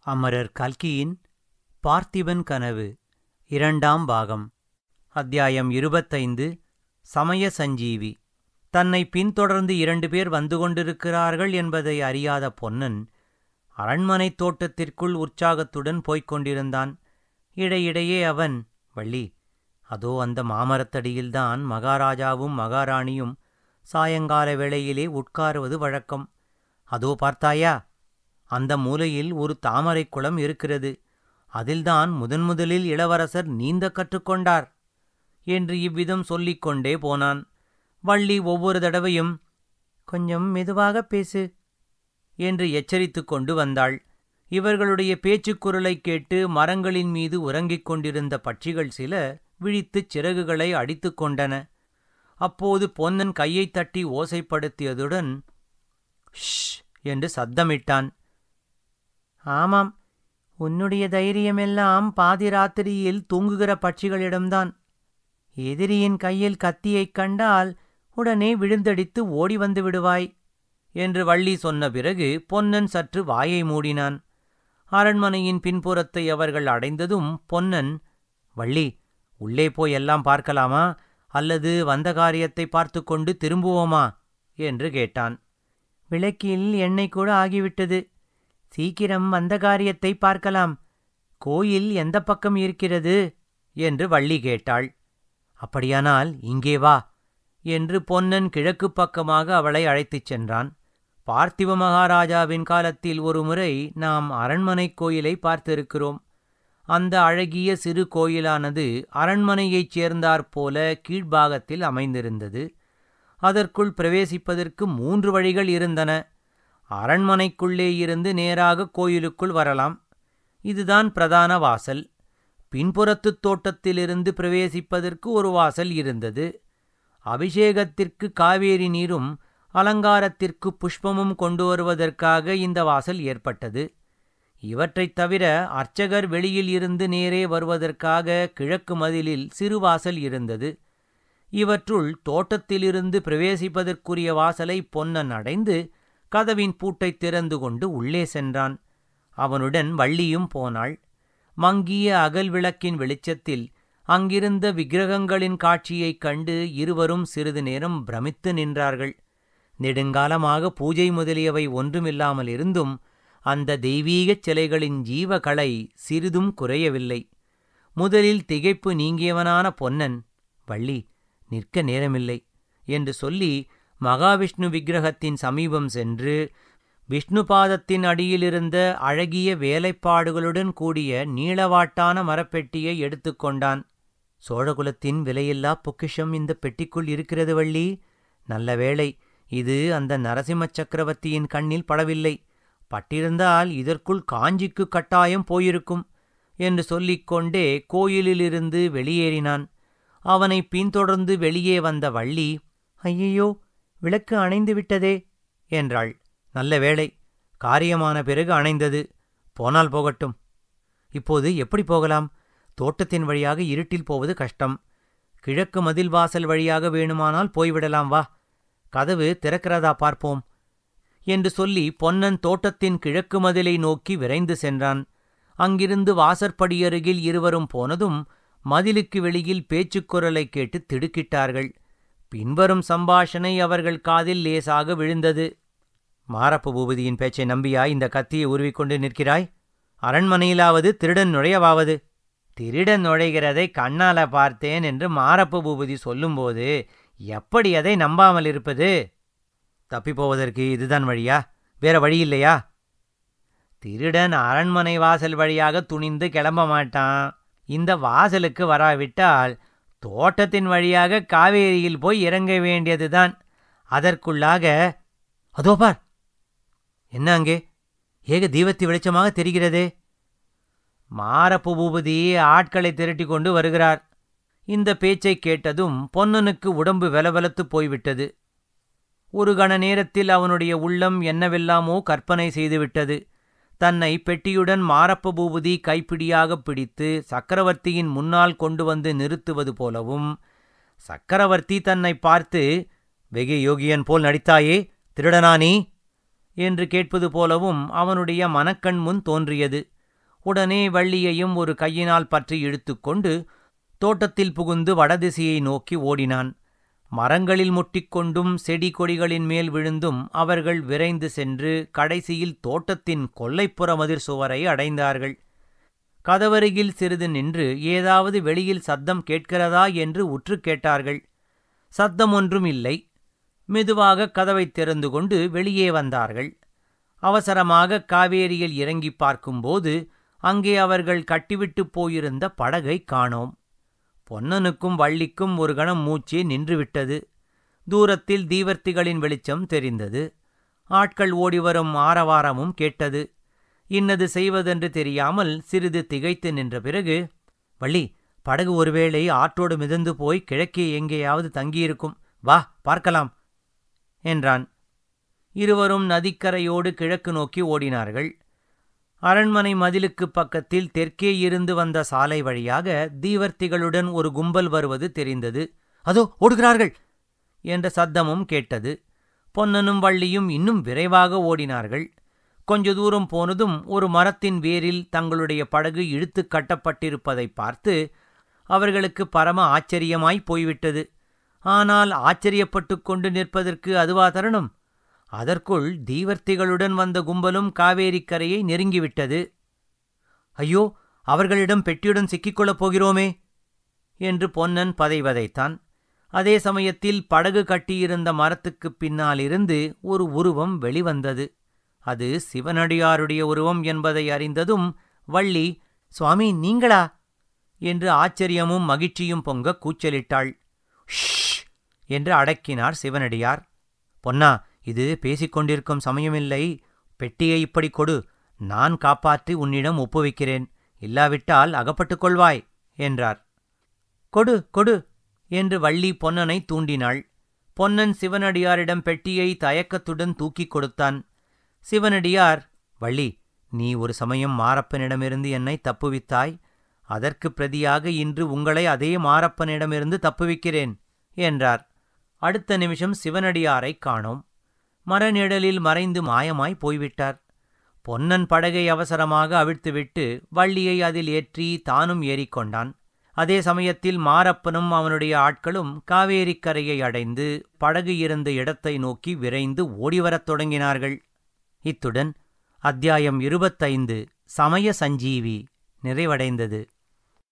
அமரர் கல்கியின் பார்த்திபன் கனவு இரண்டாம் பாகம் அத்தியாயம் இருபத்தைந்து சமய சஞ்சீவி தன்னை பின்தொடர்ந்து இரண்டு பேர் வந்து கொண்டிருக்கிறார்கள் என்பதை அறியாத பொன்னன் அரண்மனைத் தோட்டத்திற்குள் உற்சாகத்துடன் போய்க் கொண்டிருந்தான் இடையிடையே அவன் வள்ளி அதோ அந்த மாமரத்தடியில்தான் மகாராஜாவும் மகாராணியும் சாயங்கால வேளையிலே உட்காருவது வழக்கம் அதோ பார்த்தாயா அந்த மூலையில் ஒரு தாமரைக் குளம் இருக்கிறது அதில்தான் முதன்முதலில் இளவரசர் நீந்த கற்றுக்கொண்டார் என்று இவ்விதம் சொல்லிக் கொண்டே போனான் வள்ளி ஒவ்வொரு தடவையும் கொஞ்சம் மெதுவாகப் பேசு என்று எச்சரித்துக் கொண்டு வந்தாள் இவர்களுடைய பேச்சுக் குரலைக் கேட்டு மரங்களின் மீது உறங்கிக் கொண்டிருந்த பட்சிகள் சில விழித்துச் சிறகுகளை அடித்துக் கொண்டன அப்போது பொன்னன் கையைத் தட்டி ஓசைப்படுத்தியதுடன் ஷ் என்று சத்தமிட்டான் ஆமாம் உன்னுடைய தைரியமெல்லாம் பாதி ராத்திரியில் தூங்குகிற பட்சிகளிடம்தான் எதிரியின் கையில் கத்தியைக் கண்டால் உடனே விழுந்தடித்து ஓடி வந்து விடுவாய் என்று வள்ளி சொன்ன பிறகு பொன்னன் சற்று வாயை மூடினான் அரண்மனையின் பின்புறத்தை அவர்கள் அடைந்ததும் பொன்னன் வள்ளி உள்ளே போய் எல்லாம் பார்க்கலாமா அல்லது வந்த காரியத்தை பார்த்து கொண்டு திரும்புவோமா என்று கேட்டான் விளக்கில் எண்ணெய் கூட ஆகிவிட்டது சீக்கிரம் வந்த காரியத்தை பார்க்கலாம் கோயில் எந்த பக்கம் இருக்கிறது என்று வள்ளி கேட்டாள் அப்படியானால் இங்கே வா என்று பொன்னன் கிழக்குப் பக்கமாக அவளை அழைத்துச் சென்றான் பார்த்திவ மகாராஜாவின் காலத்தில் ஒருமுறை நாம் அரண்மனைக் கோயிலை பார்த்திருக்கிறோம் அந்த அழகிய சிறு கோயிலானது அரண்மனையைச் சேர்ந்தாற்போல கீழ்ப்பாகத்தில் அமைந்திருந்தது அதற்குள் பிரவேசிப்பதற்கு மூன்று வழிகள் இருந்தன அரண்மனைக்குள்ளே இருந்து நேராக கோயிலுக்குள் வரலாம் இதுதான் பிரதான வாசல் பின்புறத்துத் தோட்டத்திலிருந்து பிரவேசிப்பதற்கு ஒரு வாசல் இருந்தது அபிஷேகத்திற்கு காவேரி நீரும் அலங்காரத்திற்கு புஷ்பமும் கொண்டு வருவதற்காக இந்த வாசல் ஏற்பட்டது இவற்றைத் தவிர அர்ச்சகர் வெளியில் இருந்து நேரே வருவதற்காக கிழக்கு மதிலில் சிறு வாசல் இருந்தது இவற்றுள் தோட்டத்திலிருந்து பிரவேசிப்பதற்குரிய வாசலை பொன்னன் அடைந்து கதவின் பூட்டைத் திறந்து கொண்டு உள்ளே சென்றான் அவனுடன் வள்ளியும் போனாள் மங்கிய அகல் விளக்கின் வெளிச்சத்தில் அங்கிருந்த விக்கிரகங்களின் காட்சியைக் கண்டு இருவரும் சிறிது நேரம் பிரமித்து நின்றார்கள் நெடுங்காலமாக பூஜை முதலியவை ஒன்றுமில்லாமல் இருந்தும் அந்த தெய்வீகச் சிலைகளின் ஜீவகளை சிறிதும் குறையவில்லை முதலில் திகைப்பு நீங்கியவனான பொன்னன் வள்ளி நிற்க நேரமில்லை என்று சொல்லி மகாவிஷ்ணு விக்கிரகத்தின் சமீபம் சென்று விஷ்ணு பாதத்தின் அடியிலிருந்த அழகிய வேலைப்பாடுகளுடன் கூடிய நீளவாட்டான மரப்பெட்டியை எடுத்துக்கொண்டான் சோழகுலத்தின் விலையில்லா பொக்கிஷம் இந்த பெட்டிக்குள் இருக்கிறது வள்ளி நல்ல வேளை இது அந்த நரசிம்ம சக்கரவர்த்தியின் கண்ணில் படவில்லை பட்டிருந்தால் இதற்குள் காஞ்சிக்கு கட்டாயம் போயிருக்கும் என்று சொல்லிக்கொண்டே கோயிலிலிருந்து வெளியேறினான் அவனை பின்தொடர்ந்து வெளியே வந்த வள்ளி ஐயையோ விளக்கு அணைந்து விட்டதே என்றாள் நல்ல வேளை காரியமான பிறகு அணைந்தது போனால் போகட்டும் இப்போது எப்படி போகலாம் தோட்டத்தின் வழியாக இருட்டில் போவது கஷ்டம் கிழக்கு மதில் வாசல் வழியாக வேணுமானால் போய்விடலாம் வா கதவு திறக்கிறதா பார்ப்போம் என்று சொல்லி பொன்னன் தோட்டத்தின் கிழக்கு மதிலை நோக்கி விரைந்து சென்றான் அங்கிருந்து வாசற்படியருகில் இருவரும் போனதும் மதிலுக்கு வெளியில் பேச்சுக் குரலைக் கேட்டு திடுக்கிட்டார்கள் பின்வரும் சம்பாஷணை அவர்கள் காதில் லேசாக விழுந்தது மாரப்ப பூபதியின் பேச்சை நம்பியா இந்த கத்தியை உருவிக்கொண்டு நிற்கிறாய் அரண்மனையிலாவது திருடன் நுழையவாவது திருடன் நுழைகிறதை கண்ணால பார்த்தேன் என்று மாரப்ப பூபதி சொல்லும்போது எப்படி அதை நம்பாமல் இருப்பது தப்பிப்போவதற்கு இதுதான் வழியா வேற வழி இல்லையா திருடன் அரண்மனை வாசல் வழியாக துணிந்து கிளம்ப மாட்டான் இந்த வாசலுக்கு வராவிட்டால் தோட்டத்தின் வழியாக காவேரியில் போய் இறங்க வேண்டியதுதான் அதற்குள்ளாக அதோ பார் என்ன அங்கே ஏக தீபத்தி வெளிச்சமாக தெரிகிறதே மாரப்பு பூபதி ஆட்களை திரட்டி கொண்டு வருகிறார் இந்த பேச்சைக் கேட்டதும் பொன்னனுக்கு உடம்பு வெலவெலத்துப் போய்விட்டது ஒரு கண நேரத்தில் அவனுடைய உள்ளம் என்னவெல்லாமோ கற்பனை செய்துவிட்டது தன்னை பெட்டியுடன் மாரப்ப பூபதி கைப்பிடியாகப் பிடித்து சக்கரவர்த்தியின் முன்னால் கொண்டு வந்து நிறுத்துவது போலவும் சக்கரவர்த்தி தன்னை பார்த்து வெகு யோகியன் போல் நடித்தாயே திருடனா நீ என்று கேட்பது போலவும் அவனுடைய மனக்கண் முன் தோன்றியது உடனே வள்ளியையும் ஒரு கையினால் பற்றி இழுத்துக்கொண்டு தோட்டத்தில் புகுந்து வடதிசையை நோக்கி ஓடினான் மரங்களில் முட்டிக்கொண்டும் செடி கொடிகளின் மேல் விழுந்தும் அவர்கள் விரைந்து சென்று கடைசியில் தோட்டத்தின் கொல்லைப்புற மதிர் சுவரை அடைந்தார்கள் கதவருகில் சிறிது நின்று ஏதாவது வெளியில் சத்தம் கேட்கிறதா என்று உற்று கேட்டார்கள் சத்தம் ஒன்றும் இல்லை மெதுவாக கதவைத் திறந்து கொண்டு வெளியே வந்தார்கள் அவசரமாக காவேரியில் இறங்கி பார்க்கும்போது அங்கே அவர்கள் கட்டிவிட்டுப் போயிருந்த படகை காணோம் பொன்னனுக்கும் வள்ளிக்கும் ஒரு கணம் மூச்சே நின்றுவிட்டது தூரத்தில் தீவர்த்திகளின் வெளிச்சம் தெரிந்தது ஆட்கள் ஓடிவரும் ஆரவாரமும் கேட்டது இன்னது செய்வதென்று தெரியாமல் சிறிது திகைத்து நின்ற பிறகு வள்ளி படகு ஒருவேளை ஆற்றோடு மிதந்து போய் கிழக்கே எங்கேயாவது தங்கியிருக்கும் வா பார்க்கலாம் என்றான் இருவரும் நதிக்கரையோடு கிழக்கு நோக்கி ஓடினார்கள் அரண்மனை மதிலுக்குப் பக்கத்தில் தெற்கே இருந்து வந்த சாலை வழியாக தீவர்த்திகளுடன் ஒரு கும்பல் வருவது தெரிந்தது அதோ ஓடுகிறார்கள் என்ற சத்தமும் கேட்டது பொன்னனும் வள்ளியும் இன்னும் விரைவாக ஓடினார்கள் கொஞ்ச தூரம் போனதும் ஒரு மரத்தின் வேரில் தங்களுடைய படகு இழுத்துக் கட்டப்பட்டிருப்பதை பார்த்து அவர்களுக்கு பரம ஆச்சரியமாய் போய்விட்டது ஆனால் ஆச்சரியப்பட்டுக் கொண்டு நிற்பதற்கு அதுவா தருணம் அதற்குள் தீவர்த்திகளுடன் வந்த கும்பலும் காவேரிக் கரையை நெருங்கிவிட்டது ஐயோ அவர்களிடம் பெட்டியுடன் சிக்கிக்கொள்ளப் போகிறோமே என்று பொன்னன் பதைவதைத்தான் அதே சமயத்தில் படகு கட்டியிருந்த மரத்துக்குப் பின்னாலிருந்து ஒரு உருவம் வெளிவந்தது அது சிவனடியாருடைய உருவம் என்பதை அறிந்ததும் வள்ளி சுவாமி நீங்களா என்று ஆச்சரியமும் மகிழ்ச்சியும் பொங்க கூச்சலிட்டாள் ஷ் என்று அடக்கினார் சிவனடியார் பொன்னா இது பேசிக்கொண்டிருக்கும் சமயமில்லை பெட்டியை இப்படி கொடு நான் காப்பாற்றி உன்னிடம் ஒப்புவிக்கிறேன் இல்லாவிட்டால் அகப்பட்டுக் கொள்வாய் என்றார் கொடு கொடு என்று வள்ளி பொன்னனை தூண்டினாள் பொன்னன் சிவனடியாரிடம் பெட்டியை தயக்கத்துடன் தூக்கிக் கொடுத்தான் சிவனடியார் வள்ளி நீ ஒரு சமயம் மாரப்பனிடமிருந்து என்னை தப்புவித்தாய் அதற்குப் பிரதியாக இன்று உங்களை அதே மாரப்பனிடமிருந்து தப்புவிக்கிறேன் என்றார் அடுத்த நிமிஷம் சிவனடியாரைக் காணோம் மரநிழலில் மறைந்து மாயமாய் போய்விட்டார் பொன்னன் படகை அவசரமாக அவிழ்த்துவிட்டு வள்ளியை அதில் ஏற்றி தானும் ஏறிக்கொண்டான் அதே சமயத்தில் மாரப்பனும் அவனுடைய ஆட்களும் காவேரிக் கரையை அடைந்து படகு இருந்த இடத்தை நோக்கி விரைந்து ஓடிவரத் தொடங்கினார்கள் இத்துடன் அத்தியாயம் இருபத்தைந்து சமய சஞ்சீவி நிறைவடைந்தது